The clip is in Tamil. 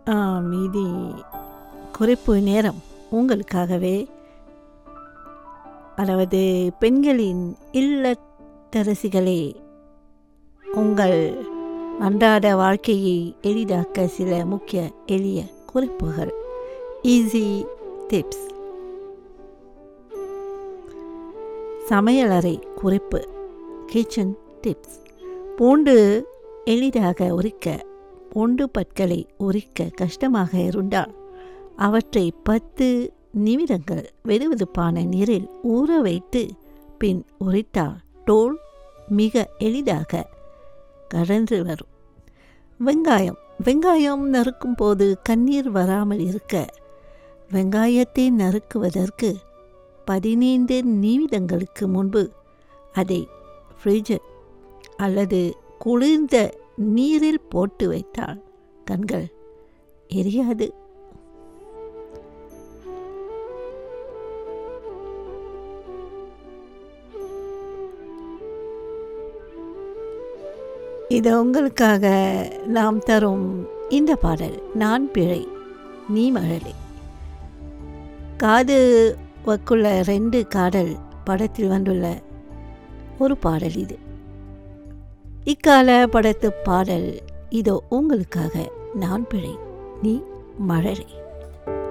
ஆ, மீதி குறிப்பு நேரம் உங்களுக்காகவே அதாவது பெண்களின் இல்லத்தரசிகளே உங்கள் அன்றாட வாழ்க்கையை எளிதாக்க சில முக்கிய எளிய குறிப்புகள் ஈஸி டிப்ஸ் சமையலறை குறிப்பு கிச்சன் டிப்ஸ் பூண்டு எளிதாக உரிக்க பூண்டு பற்களை உரிக்க கஷ்டமாக இருந்தால் அவற்றை பத்து நிமிடங்கள் வெதுவெதுப்பான நீரில் ஊற வைத்து பின் உரித்தால் தோல் மிக எளிதாக கரன்று வரும் வெங்காயம் வெங்காயம் நறுக்கும் போது கண்ணீர் வராமல் இருக்க வெங்காயத்தை நறுக்குவதற்கு பதினைந்து நிமிடங்களுக்கு முன்பு அதை ஃப்ரிட்ஜ் அல்லது குளிர்ந்த நீரில் போட்டு வைத்தால் கண்கள் எரியாது இது உங்களுக்காக நாம் தரும் இந்த பாடல் நான் பிழை நீ மழலை காது வக்குள்ள ரெண்டு காடல் படத்தில் வந்துள்ள ஒரு பாடல் இது இக்கால படத்து பாடல் இதோ உங்களுக்காக நான் பிழை நீ மழலை